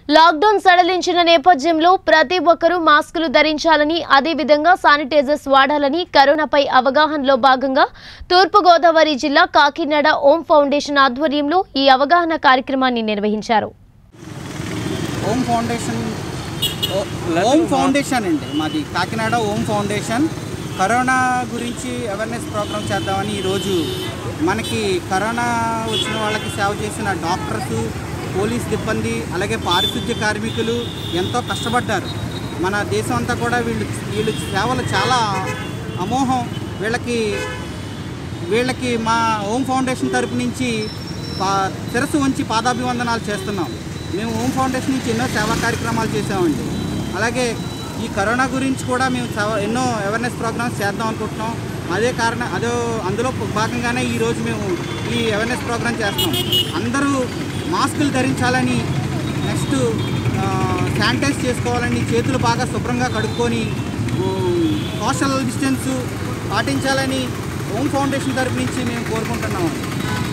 lockdown సడలించిన నేపథ్యంలో ప్రతి ఒక్కరూ మాస్కులు ధరించాలని అదేవిధంగా శానిటైజర్స్ వాడాలని కరోనాపై అవగాహనలో భాగంగా తూర్పుగోదావరి జిల్లా కాకినాడ ఓం ఫౌండేషన్ ఆధ్వర్యంలో ఈ అవగాహన కార్యక్రమాన్ని నిర్వహించారు ఓం ఫౌండేషన్ ఓ- ఓం ఫౌండేషన్ అండి మాది కాకినాడ ఓం ఫౌండేషన్ కరోనా గురించి అవేర్నెస్ ప్రోగ్రామ్ చేద్దామని ఈరోజు మనకి కరోనా వచ్చిన వాళ్ళకి సేవ చేసిన డాక్టర్స్ పోలీస్ సిబ్బంది అలాగే పారిశుద్ధ్య కార్మికులు ఎంతో కష్టపడ్డారు మన దేశం అంతా కూడా వీళ్ళు వీళ్ళు సేవలు చాలా అమోహం వీళ్ళకి వీళ్ళకి మా ఓం ఫౌండేషన్ తరపు నుంచి పా శిరస్సు ఉంచి పాదాభివందనాలు చేస్తున్నాం మేము ఓం ఫౌండేషన్ నుంచి ఎన్నో సేవా కార్యక్రమాలు చేసామండి అలాగే ఈ కరోనా గురించి కూడా మేము సేవ- ఎన్నో అవేర్నెస్ ప్రోగ్రామ్స్ చేద్దాం అనుకుంటున్నాం అదే కారణం అదే అందులో భాగంగానే ఈరోజు మేము ఈ అవేర్నెస్ ప్రోగ్రామ్ చేస్తున్నాం అందరూ మాస్కులు ధరించాలని నెక్స్ట్ శానిటైజ్ చేసుకోవాలని చేతులు బాగా శుభ్రంగా కడుక్కొని సోషల్ డిస్టెన్స్ పాటించాలని ఓం ఫౌండేషన్ తరపు నుంచి మేము కోరుకుంటున్నాము